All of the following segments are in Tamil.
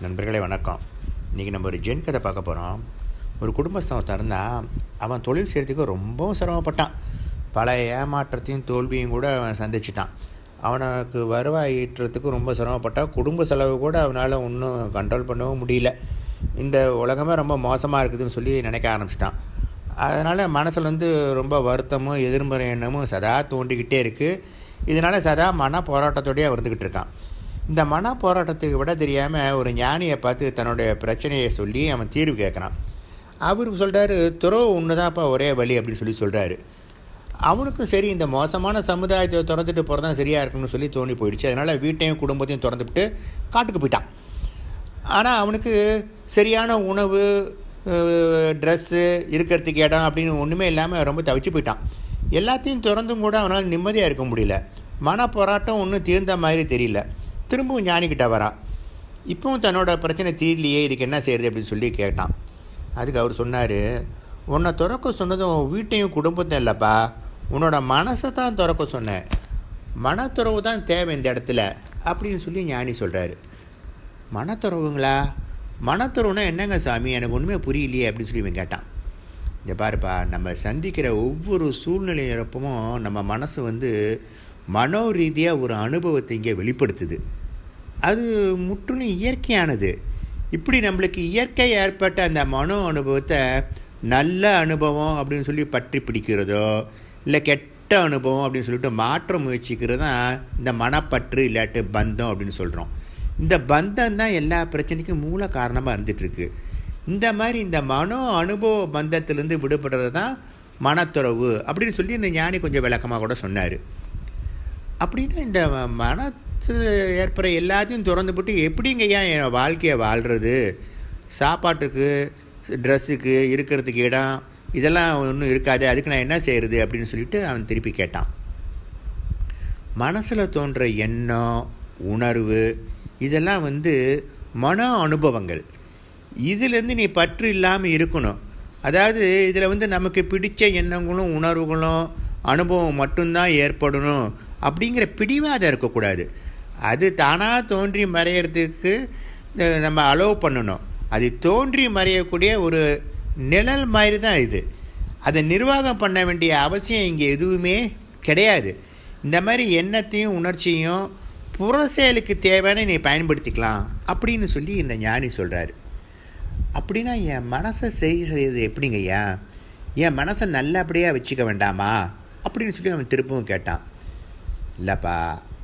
நண்பர்களே வணக்கம் இன்றைக்கி நம்ம ஒரு ஜென் கதை பார்க்க போகிறோம் ஒரு குடும்பஸ்தன் ஒருத்தன் இருந்தான் அவன் தொழில் செய்கிறதுக்கு ரொம்பவும் சிரமப்பட்டான் பல ஏமாற்றத்தையும் தோல்வியும் கூட அவன் சந்திச்சிட்டான் அவனுக்கு வருவாய் ஈட்டுறதுக்கு ரொம்ப சிரமப்பட்டான் குடும்ப செலவு கூட அவனால் ஒன்றும் கண்ட்ரோல் பண்ணவும் முடியல இந்த உலகமே ரொம்ப மோசமாக இருக்குதுன்னு சொல்லி நினைக்க ஆரம்பிச்சிட்டான் அதனால் மனசில் வந்து ரொம்ப வருத்தமும் எதிர்மறை எண்ணமும் சதா தோண்டிக்கிட்டே இருக்குது இதனால் சதா மன போராட்டத்தோடயே வந்துக்கிட்டு இருக்கான் இந்த மன போராட்டத்துக்கு விட தெரியாமல் ஒரு ஞானியை பார்த்து தன்னுடைய பிரச்சனையை சொல்லி அவன் தீர்வு கேட்குறான் அவர் சொல்கிறாரு துறவு ஒன்று தான்ப்பா ஒரே வழி அப்படின்னு சொல்லி சொல்கிறாரு அவனுக்கும் சரி இந்த மோசமான சமுதாயத்தை திறந்துட்டு போகிறதான் சரியாக இருக்குன்னு சொல்லி தோணி போயிடுச்சு அதனால் வீட்டையும் குடும்பத்தையும் திறந்துவிட்டு காட்டுக்கு போயிட்டான் ஆனால் அவனுக்கு சரியான உணவு ட்ரெஸ்ஸு இருக்கிறதுக்கு இடம் அப்படின்னு ஒன்றுமே இல்லாமல் ரொம்ப தவிச்சு போயிட்டான் எல்லாத்தையும் திறந்தும் கூட அவனால் நிம்மதியாக இருக்க முடியல மன போராட்டம் ஒன்றும் தீர்ந்த மாதிரி தெரியல திரும்பவும் ஞானிக்கிட்ட வரான் இப்போவும் தன்னோட பிரச்சனை தீரலையே இதுக்கு என்ன செய்யுது அப்படின்னு சொல்லி கேட்டான் அதுக்கு அவர் சொன்னார் உன்னை திறக்க சொன்னதும் வீட்டையும் குடும்பத்தையும் இல்லைப்பா உன்னோட மனசை தான் திறக்க சொன்னேன் மனத்துறவு தான் தேவை இந்த இடத்துல அப்படின்னு சொல்லி ஞானி சொல்கிறாரு மனத்துறவுங்களா மனத்துறவுனா என்னங்க சாமி எனக்கு ஒன்றுமே புரியலையே அப்படின்னு சொல்லி இவன் கேட்டான் இந்த பாருப்பா நம்ம சந்திக்கிற ஒவ்வொரு சூழ்நிலையிறப்பமும் நம்ம மனசு வந்து மனோ ரீதியாக ஒரு அனுபவத்தை இங்கே வெளிப்படுத்துது அது முற்றிலும் இயற்கையானது இப்படி நம்மளுக்கு இயற்கை ஏற்பட்ட அந்த மனோ அனுபவத்தை நல்ல அனுபவம் அப்படின்னு சொல்லி பற்றி பிடிக்கிறதோ இல்லை கெட்ட அனுபவம் அப்படின்னு சொல்லிட்டு மாற்ற முயற்சிக்கிறது தான் இந்த மனப்பற்று இல்லாட்டு பந்தம் அப்படின்னு சொல்கிறோம் இந்த பந்தம் தான் எல்லா பிரச்சனைக்கும் மூல காரணமாக இருந்துகிட்ருக்கு இந்த மாதிரி இந்த மனோ அனுபவ பந்தத்திலேருந்து விடுபடுறது தான் மனத்துறவு அப்படின்னு சொல்லி இந்த ஞானி கொஞ்சம் விளக்கமாக கூட சொன்னார் அப்படின்னா இந்த மனசு ஏற்படுற எல்லாத்தையும் திறந்து போட்டு எப்படிங்க ஏன் என் வாழ்க்கையை வாழ்கிறது சாப்பாட்டுக்கு ட்ரெஸ்ஸுக்கு இருக்கிறதுக்கு இடம் இதெல்லாம் ஒன்றும் இருக்காது அதுக்கு நான் என்ன செய்கிறது அப்படின்னு சொல்லிட்டு அவன் திருப்பி கேட்டான் மனசில் தோன்ற எண்ணம் உணர்வு இதெல்லாம் வந்து மன அனுபவங்கள் இதிலேருந்து நீ பற்று இல்லாமல் இருக்கணும் அதாவது இதில் வந்து நமக்கு பிடிச்ச எண்ணங்களும் உணர்வுகளும் அனுபவம் மட்டும்தான் ஏற்படணும் அப்படிங்கிற பிடிவாதம் இருக்கக்கூடாது அது தானாக தோன்றி மறையிறதுக்கு நம்ம அலோவ் பண்ணணும் அது தோன்றி மறையக்கூடிய ஒரு நிழல் மாதிரி தான் இது அதை நிர்வாகம் பண்ண வேண்டிய அவசியம் இங்கே எதுவுமே கிடையாது இந்த மாதிரி எண்ணத்தையும் உணர்ச்சியும் புற செயலுக்கு தேவையான நீ பயன்படுத்திக்கலாம் அப்படின்னு சொல்லி இந்த ஞானி சொல்கிறாரு அப்படின்னா என் மனசை செய் செய்யறது எப்படிங்கய்யா என் மனசை நல்லபடியாக வச்சுக்க வேண்டாமா அப்படின்னு சொல்லி அவன் திருப்பவும் கேட்டான் இல்லைப்பா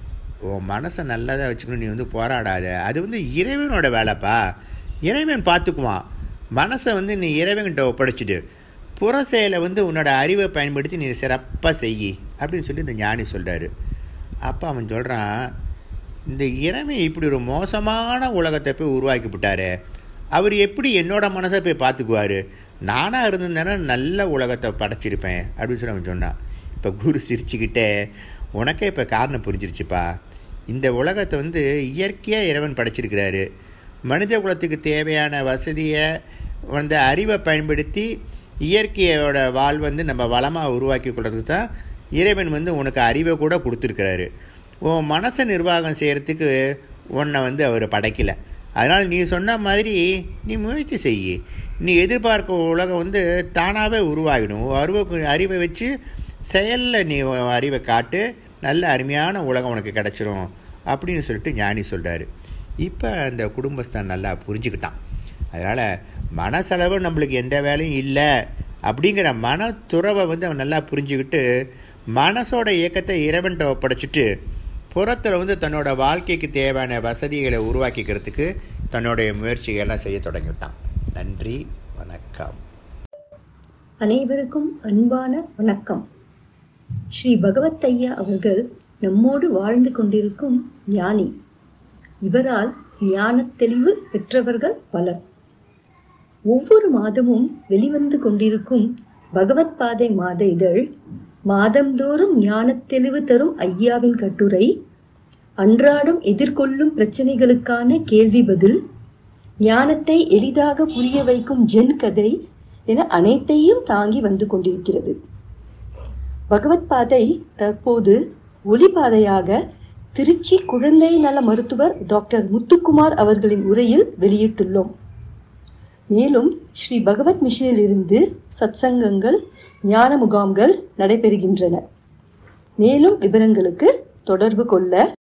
உன் மனசை நல்லதாக வச்சுக்கணும் நீ வந்து போராடாத அது வந்து இறைவனோட வேலைப்பா இறைவன் பார்த்துக்குவான் மனசை வந்து நீ இறைவன்கிட்ட ஒப்படைச்சிடு புற செயலை வந்து உன்னோட அறிவை பயன்படுத்தி நீ சிறப்பாக செய் அப்படின்னு சொல்லி இந்த ஞானி சொல்கிறாரு அப்போ அவன் சொல்கிறான் இந்த இறைவன் இப்படி ஒரு மோசமான உலகத்தை போய் உருவாக்கி விட்டாரு அவர் எப்படி என்னோட மனசை போய் பார்த்துக்குவார் நானாக இருந்திருந்தேன்னா நல்ல உலகத்தை படைச்சிருப்பேன் அப்படின்னு சொல்லி அவன் சொன்னான் இப்போ குரு சிரிச்சுக்கிட்டே உனக்கே இப்போ காரணம் புரிஞ்சிருச்சுப்பா இந்த உலகத்தை வந்து இயற்கையாக இறைவன் படைச்சிருக்கிறாரு மனித குலத்துக்கு தேவையான வசதியை வந்து அறிவை பயன்படுத்தி இயற்கையோட வாழ் வந்து நம்ம வளமாக உருவாக்கி கொள்றதுக்கு தான் இறைவன் வந்து உனக்கு அறிவை கூட கொடுத்துருக்கிறாரு உன் மனசை நிர்வாகம் செய்கிறதுக்கு உன்னை வந்து அவர் படைக்கலை அதனால் நீ சொன்ன மாதிரி நீ முயற்சி செய் நீ எதிர்பார்க்க உலகம் வந்து தானாகவே உருவாகிடும் அறிவை அறிவை வச்சு செயலில் நீ அறிவை காட்டு நல்ல அருமையான உலகம் உனக்கு கிடச்சிரும் அப்படின்னு சொல்லிட்டு ஞானி சொல்கிறாரு இப்போ அந்த குடும்பஸ்தான் நல்லா புரிஞ்சுக்கிட்டான் அதனால் மனசளவு நம்மளுக்கு எந்த வேலையும் இல்லை அப்படிங்கிற மனத்துறவை வந்து அவன் நல்லா புரிஞ்சுக்கிட்டு மனசோட இயக்கத்தை இறைவன்கிட்ட ஒப்படைச்சிட்டு புறத்தில் வந்து தன்னோட வாழ்க்கைக்கு தேவையான வசதிகளை உருவாக்கிக்கிறதுக்கு தன்னுடைய முயற்சிகள்லாம் செய்ய தொடங்கிவிட்டான் நன்றி வணக்கம் அனைவருக்கும் அன்பான வணக்கம் ஸ்ரீ பகவத் ஐயா அவர்கள் நம்மோடு வாழ்ந்து கொண்டிருக்கும் ஞானி இவரால் ஞானத் தெளிவு பெற்றவர்கள் பலர் ஒவ்வொரு மாதமும் வெளிவந்து கொண்டிருக்கும் பகவத் பாதை மாத இதழ் மாதந்தோறும் ஞானத் தெளிவு தரும் ஐயாவின் கட்டுரை அன்றாடம் எதிர்கொள்ளும் பிரச்சனைகளுக்கான கேள்வி பதில் ஞானத்தை எளிதாக புரிய வைக்கும் ஜென் கதை என அனைத்தையும் தாங்கி வந்து கொண்டிருக்கிறது பகவத் பாதை தற்போது ஒளிபாதையாக திருச்சி குழந்தை நல மருத்துவர் டாக்டர் முத்துக்குமார் அவர்களின் உரையில் வெளியிட்டுள்ளோம் மேலும் ஸ்ரீ பகவத் மிஷனில் இருந்து சத்சங்கங்கள் ஞான முகாம்கள் நடைபெறுகின்றன மேலும் விவரங்களுக்கு தொடர்பு கொள்ள